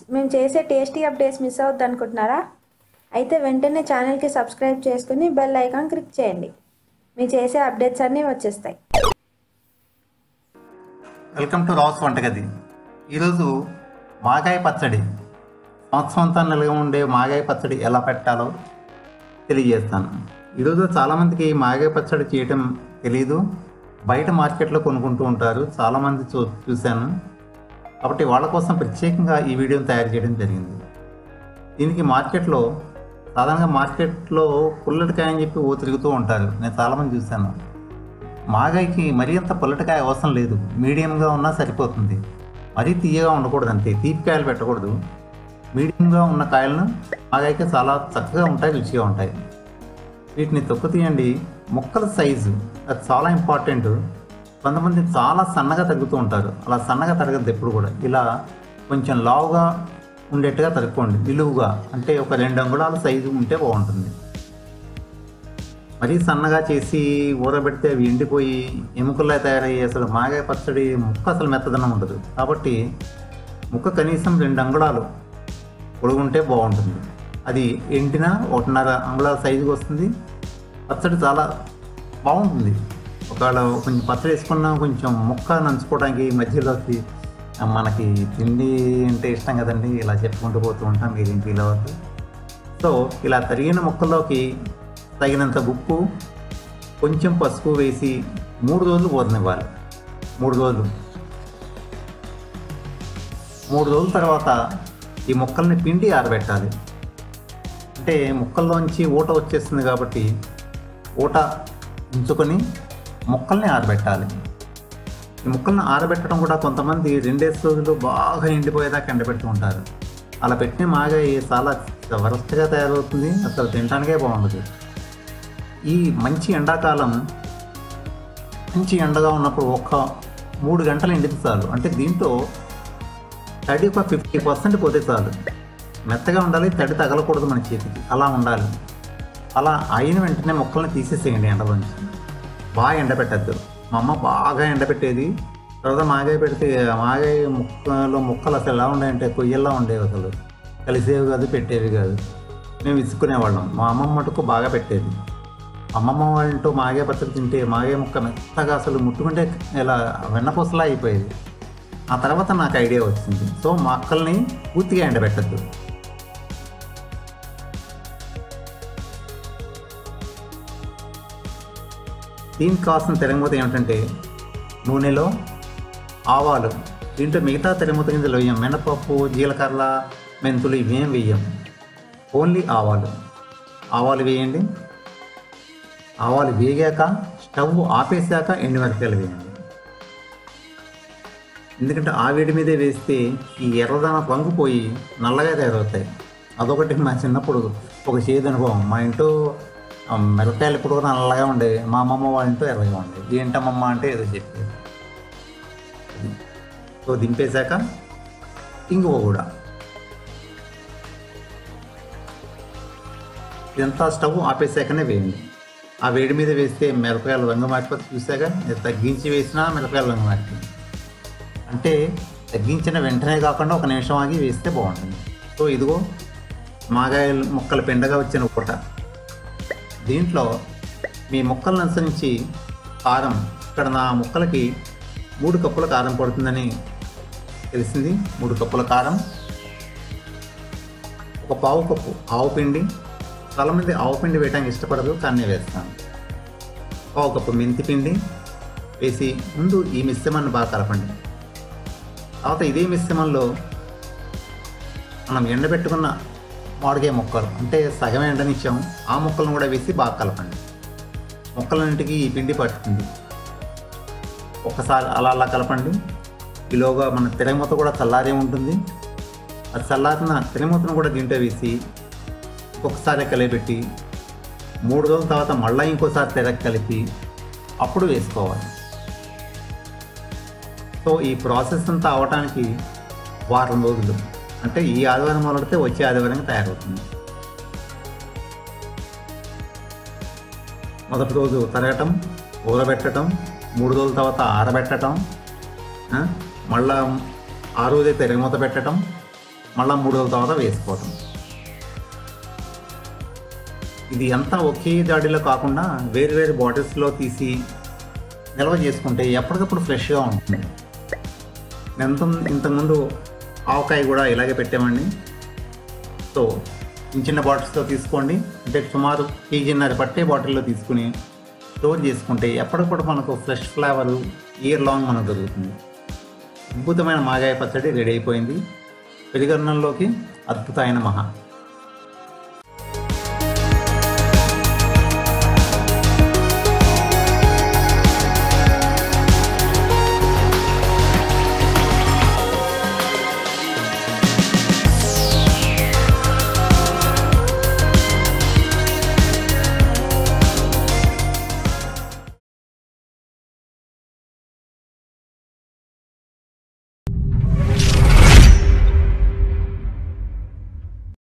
మేము చేసే tasty updates miss అవుద్ది అనుకుంటున్నారా అయితే వెంటనే ఛానల్కి సబ్స్క్రైబ్ చేసుకుని బెల్ ఐకాన్ క్లిక్ చేయండి మీరు చేసే అప్డేట్స్ అన్నీ వచ్చేస్తాయి వెల్కమ్ టు రాస్ వంటగది ఈరోజు మాగాయ పచ్చడి సంవత్సరం అంతా నిల్వ ఉండే మాగాయ పచ్చడి ఎలా పెట్టాలో తెలియజేస్తాను ఈరోజు చాలామందికి మాగాయ పచ్చడి చేయటం తెలియదు బయట మార్కెట్లో కొనుక్కుంటూ ఉంటారు చాలామంది చూ చూశాను కాబట్టి వాళ్ళ కోసం ప్రత్యేకంగా ఈ వీడియోని తయారు చేయడం జరిగింది దీనికి మార్కెట్లో సాధారణంగా మార్కెట్లో పుల్లటికాయ అని చెప్పి ఓ తిరుగుతూ ఉంటారు నేను చాలామంది చూశాను మాగాయకి మరీ అంత పుల్లటికాయ అవసరం లేదు మీడియంగా ఉన్నా సరిపోతుంది మరీ తీయగా ఉండకూడదు అంతే తీపి కాయలు పెట్టకూడదు మీడియంగా ఉన్న కాయలను మాగాయకి చాలా చక్కగా ఉంటాయి రుచిగా ఉంటాయి వీటిని తొక్కు తీయండి ముక్కల సైజు అది చాలా ఇంపార్టెంట్ కొంతమంది చాలా సన్నగా తగ్గుతూ ఉంటారు అలా సన్నగా తరగదు ఎప్పుడు కూడా ఇలా కొంచెం లావుగా ఉండేట్టుగా తరుక్కోండి నిలువుగా అంటే ఒక రెండు అంగుళాల సైజు ఉంటే బాగుంటుంది మరీ సన్నగా చేసి ఊరబెడితే అవి ఎండిపోయి ఎముకల్లా తయారయ్యి అసలు మాగాయ పచ్చడి ముక్క అసలు మెత్తదనం ఉండదు కాబట్టి ముక్క కనీసం రెండు అంగుళాలు పొడుగుంటే బాగుంటుంది అది ఎండిన ఒకటిన్నర అంగుళాల సైజుకి వస్తుంది పచ్చడి చాలా బాగుంటుంది ఒకవేళ కొంచెం పచ్చడి వేసుకున్నా కొంచెం ముక్క నంచుకోవడానికి మధ్యలోకి మనకి తిండి అంటే ఇష్టం కదండి ఇలా చెప్పుకుంటూ పోతూ ఉంటాం మీరేం ఫీల్ అవ్వద్దు సో ఇలా తరిగిన ముక్కల్లోకి తగినంత ఉప్పు కొంచెం పసుపు వేసి మూడు రోజులు పోతనివ్వాలి మూడు రోజులు మూడు రోజుల తర్వాత ఈ ముక్కల్ని పిండి ఆరబెట్టాలి అంటే ముక్కల్లోంచి ఊట వచ్చేస్తుంది కాబట్టి ఊట ఉంచుకొని ముక్కల్ని ఆరబెట్టాలి ఈ ముక్కల్ని ఆరబెట్టడం కూడా కొంతమంది రెండేసి రోజులు బాగా ఎండిపోయేదాకా ఎండబెడుతూ ఉంటారు అలా పెట్టిన మాగా చాలా వరస్ట్గా తయారవుతుంది అసలు తినడానికే బాగుండదు ఈ మంచి ఎండాకాలం మంచి ఎండగా ఉన్నప్పుడు ఒక్క మూడు గంటలు ఎండితే చాలు అంటే దీంట్లో తడి ఒక ఫిఫ్టీ పర్సెంట్ పోతే చాలు మెత్తగా ఉండాలి తడి తగలకూడదు మన చేతికి అలా ఉండాలి అలా అయిన వెంటనే మొక్కల్ని తీసేసేయండి ఎండలోంచి బాగా ఎండబెట్టద్దు మా అమ్మ బాగా ఎండబెట్టేది తర్వాత మాగాయ పెడితే మాగాయ ముక్కలో ముక్కలు అసలు ఎలా ఉన్నాయంటే కొయ్యల్లా ఉండేవి అసలు కలిసేవి కాదు పెట్టేవి కాదు మేము ఇసుకునేవాళ్ళం మా అమ్మమ్మ మటుకు బాగా పెట్టేది అమ్మమ్మ వాళ్ళతో మాగే పచ్చడి తింటే మాగే ముక్క మెత్తగా అసలు ముట్టుకుంటే ఇలా వెన్నపూసలా అయిపోయేది ఆ తర్వాత నాకు ఐడియా వచ్చింది సో మొక్కల్ని పూర్తిగా ఎండబెట్టద్దు దీనికి కావాల్సిన తెరమూత ఏమిటంటే నూనెలో ఆవాలు దీంట్లో మిగతా తెరమూత గింజలు వేయం మినపప్పు జీలకర్ర మెంతులు ఇవేం వేయం ఓన్లీ ఆవాలు ఆవాలు వేయండి ఆవాలు వేగాక స్టవ్ ఆపేసాక ఎండుమిరపకాయలు వేయండి ఎందుకంటే ఆ వేడి మీదే వేస్తే ఈ ఎర్రదనం రంగు పోయి నల్లగా తయారవుతాయి అదొకటి మా చిన్నప్పుడు ఒక చేదు అనుభవం మా ఇంట్లో ఆ, మిరపకాయలు ఇప్పుడు కూడా నల్లగా ఉండేవి మా అమ్మమ్మ వాళ్ళ ఇంట్లో ఎర్రగా ఉండేవి ఏంటమ్మమ్మ అంటే ఏదో చెప్పేది అది. సో దింపేశాక ఇంగువ కూడా ఇదంతా స్టవ్ ఆపేసాకనే వేయండి ఆ వేడి మీద వేస్తే మిరపకాయలు రంగు మారిపోతే చూసాక ఇది తగ్గించి వేసినా మిరపకాయలు రంగు మారిపోతుంది అంటే తగ్గించిన వెంటనే కాకుండా ఒక నిమిషం ఆగి వేస్తే బాగుంటుంది సో ఇదిగో మాగాయలు ముక్కలు పెండగా వచ్చిన పూట దీంట్లో మీ ముక్కలను అనుసరించి కారం ఇక్కడ నా ముక్కలకి మూడు కప్పుల కారం పడుతుందని తెలిసింది మూడు కప్పుల కారం ఒక పావు కప్పు ఆవు పిండి చాలామంది ఆవు పిండి వేయడానికి ఇష్టపడదు కానీ నేను వేస్తాను పావు కప్పు మెంతి పిండి వేసి ముందు ఈ మిశ్రమాన్ని బాగా కలపండి తర్వాత ఇదే మిశ్రమంలో మనం ఎండబెట్టుకున్న మామిడికాయ ముక్కలు అంటే సగం ఎండనిచ్చాము ఆ ముక్కలను కూడా వేసి బాగా కలపండి ముక్కలన్నింటికి ఈ పిండి పట్టుకుంది ఒక్కసారి అలా అలా కలపండి ఈలోగా మన తిరగమూత కూడా చల్లారే ఉంటుంది అది చల్లారిన తిరగమూతను కూడా దీంట్లో వేసి ఒక్కసారి కలిపెట్టి మూడు రోజుల తర్వాత మళ్ళీ ఇంకోసారి తెరగ కలిపి అప్పుడు వేసుకోవాలి సో ఈ ప్రాసెస్ అంతా అవడానికి వారం రోజులు అంటే ఈ ఆదివారం మొదలెడితే వచ్చే ఆదివారం తయారవుతుంది మొదటి రోజు తరగటం ఊరబెట్టడం మూడు రోజుల తర్వాత ఆరబెట్టడం ఆ, మళ్ళా ఆ రోజే తెరమూత పెట్టడం మళ్ళీ మూడు రోజుల తర్వాత వేసుకోవటం ఇది అంతా ఒకే జాడీలో కాకుండా వేరు వేరు బాటిల్స్లో తీసి నిల్వ చేసుకుంటే ఎప్పటికప్పుడు ఫ్రెష్గా ఉంటుంది ఎంత ఇంతకుముందు ఆవకాయ కూడా ఇలాగే పెట్టామండి సో చిన్న చిన్న బాటిల్స్తో తీసుకోండి అంటే సుమారు కేజీన్నర పట్టే బాటిల్లో తీసుకుని స్టోర్ చేసుకుంటే ఎప్పటికప్పుడు మనకు ఫ్రెష్ ఫ్లేవర్ ఇయర్ లాంగ్ మనకు దొరుకుతుంది అద్భుతమైన మాగాయ పచ్చడి రెడీ అయిపోయింది పెరుగన్నంలోకి అద్భుతమైన మహా